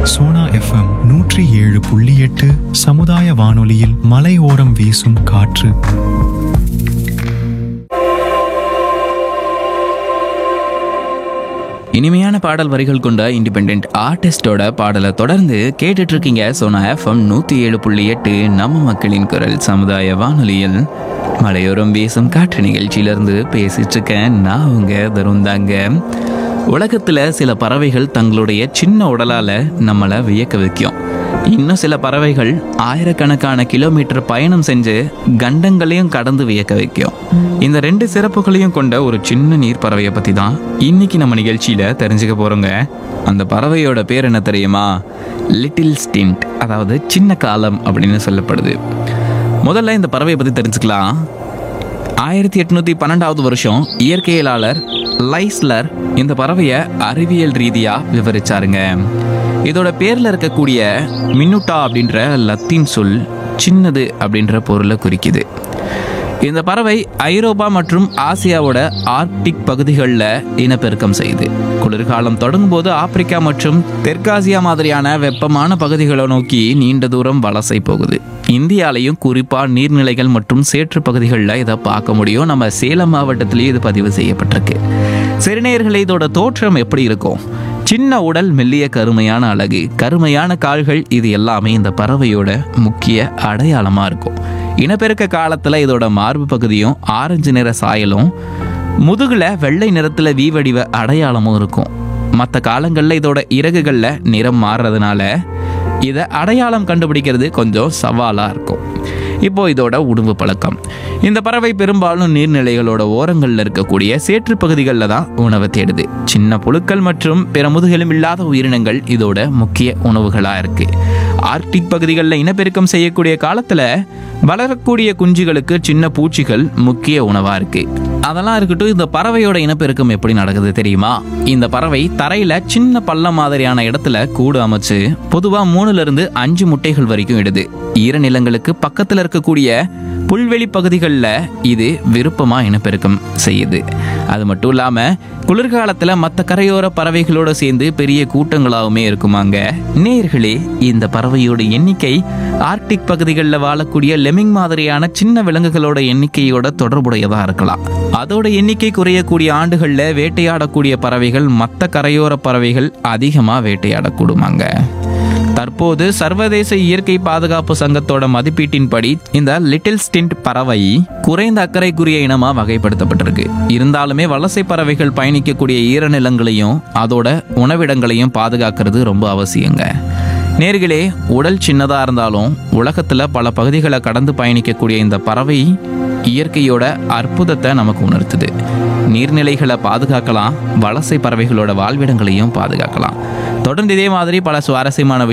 Sona FM நூற்றி ஏழு புள்ளி எட்டு சமுதாய வானொலியில் மலையோரம் வீசும் காற்று இனிமையான பாடல் வரிகள் கொண்ட இண்டிபெண்ட் ஆர்டிஸ்டோட பாடலை தொடர்ந்து கேட்டுட்டு இருக்கீங்க சோனா எஃப்எம் நூற்றி ஏழு புள்ளி எட்டு நம்ம மக்களின் குரல் சமுதாய வானொலியில் மலையோரம் வீசும் காற்று நிகழ்ச்சியிலிருந்து பேசிட்டு இருக்கேன் நான் உங்க தருந்தாங்க உலகத்தில் சில பறவைகள் தங்களுடைய சின்ன உடலால் நம்மளை வியக்க வைக்கும் இன்னும் சில பறவைகள் ஆயிரக்கணக்கான கிலோமீட்டர் பயணம் செஞ்சு கண்டங்களையும் கடந்து வியக்க வைக்கும் இந்த ரெண்டு சிறப்புகளையும் கொண்ட ஒரு சின்ன நீர் பறவையை பற்றி தான் இன்னைக்கு நம்ம நிகழ்ச்சியில் தெரிஞ்சுக்க போகிறோங்க அந்த பறவையோட பேர் என்ன தெரியுமா லிட்டில் ஸ்டிண்ட் அதாவது சின்ன காலம் அப்படின்னு சொல்லப்படுது முதல்ல இந்த பறவையை பற்றி தெரிஞ்சுக்கலாம் ஆயிரத்தி எட்நூத்தி பன்னெண்டாவது வருஷம் இயற்கையியலாளர் லைஸ்லர் இந்த பறவையை அறிவியல் ரீதியா விவரிச்சாருங்க இதோட பேர்ல இருக்கக்கூடிய மின்னுட்டா அப்படின்ற லத்தீன் சொல் சின்னது அப்படின்ற பொருளை குறிக்குது இந்த பறவை ஐரோப்பா மற்றும் ஆசியாவோட ஆர்க்டிக் பகுதிகளில் இனப்பெருக்கம் செய்யுது குளிர்காலம் தொடங்கும் போது ஆப்பிரிக்கா மற்றும் தெற்காசியா மாதிரியான வெப்பமான பகுதிகளை நோக்கி நீண்ட தூரம் வலசை போகுது இந்தியாலையும் குறிப்பாக நீர்நிலைகள் மற்றும் சேற்று பகுதிகளில் இதை பார்க்க முடியும் நம்ம சேலம் மாவட்டத்திலேயே இது பதிவு செய்யப்பட்டிருக்கு சிறுநேயர்களே இதோட தோற்றம் எப்படி இருக்கும் சின்ன உடல் மெல்லிய கருமையான அழகு கருமையான கால்கள் இது எல்லாமே இந்த பறவையோட முக்கிய அடையாளமாக இருக்கும் இனப்பெருக்க காலத்தில் இதோட மார்பு பகுதியும் ஆரஞ்சு நிற சாயலும் முதுகுல வெள்ளை நிறத்தில் வி வடிவ அடையாளமும் இருக்கும் மற்ற காலங்களில் இதோட இறகுகளில் நிறம் மாறுறதுனால இதை அடையாளம் கண்டுபிடிக்கிறது கொஞ்சம் சவாலாக இருக்கும் இப்போ இதோட உணவு பழக்கம் இந்த பறவை பெரும்பாலும் நீர்நிலைகளோட ஓரங்களில் இருக்கக்கூடிய சேற்று பகுதிகளில் தான் உணவை தேடுது சின்ன புழுக்கள் மற்றும் பிற முதுகெலும் இல்லாத உயிரினங்கள் இதோட முக்கிய உணவுகளாக இருக்கு ஆர்க்டிக் பகுதிகளில் இனப்பெருக்கம் செய்யக்கூடிய காலத்தில் வளரக்கூடிய குஞ்சுகளுக்கு சின்ன பூச்சிகள் முக்கிய உணவாக இருக்கு அதெல்லாம் இருக்கட்டும் இந்த பறவையோட இனப்பெருக்கம் எப்படி நடக்குது தெரியுமா இந்த பறவை தரையில சின்ன பள்ளம் மாதிரியான இடத்துல கூடு அமைச்சு பொதுவா மூணுல இருந்து அஞ்சு முட்டைகள் வரைக்கும் இடுது ஈரநிலங்களுக்கு பக்கத்துல இருக்கக்கூடிய புல்வெளி பகுதிகளில் இது விருப்பமா இனப்பெருக்கம் செய்யுது அது மட்டும் இல்லாம குளிர்காலத்துல மற்ற கரையோர பறவைகளோட சேர்ந்து பெரிய கூட்டங்களாகவுமே இருக்குமாங்க நேர்களே இந்த பறவையோட எண்ணிக்கை ஆர்க்டிக் பகுதிகளில் வாழக்கூடிய லெமிங் மாதிரியான சின்ன விலங்குகளோட எண்ணிக்கையோட தொடர்புடையதா இருக்கலாம் அதோட எண்ணிக்கை குறையக்கூடிய ஆண்டுகளில் வேட்டையாடக்கூடிய பறவைகள் மற்ற கரையோர பறவைகள் அதிகமாக வேட்டையாடக்கூடுமாங்க தற்போது சர்வதேச இயற்கை பாதுகாப்பு சங்கத்தோட மதிப்பீட்டின்படி இந்த லிட்டில் ஸ்டிண்ட் பறவை குறைந்த அக்கறைக்குரிய இனமா வகைப்படுத்தப்பட்டிருக்கு இருந்தாலுமே வலசை பறவைகள் பயணிக்கக்கூடிய ஈரநிலங்களையும் அதோட உணவிடங்களையும் பாதுகாக்கிறது ரொம்ப அவசியங்க நேர்களே உடல் சின்னதா இருந்தாலும் உலகத்துல பல பகுதிகளை கடந்து பயணிக்கக்கூடிய இந்த பறவை இயற்கையோட அற்புதத்தை நமக்கு உணர்த்துது நீர்நிலைகளை பாதுகாக்கலாம் வலசை பறவைகளோட வாழ்விடங்களையும் பாதுகாக்கலாம் தொடர்ந்து இதே மாதிரி பல சுவாரஸ்யமான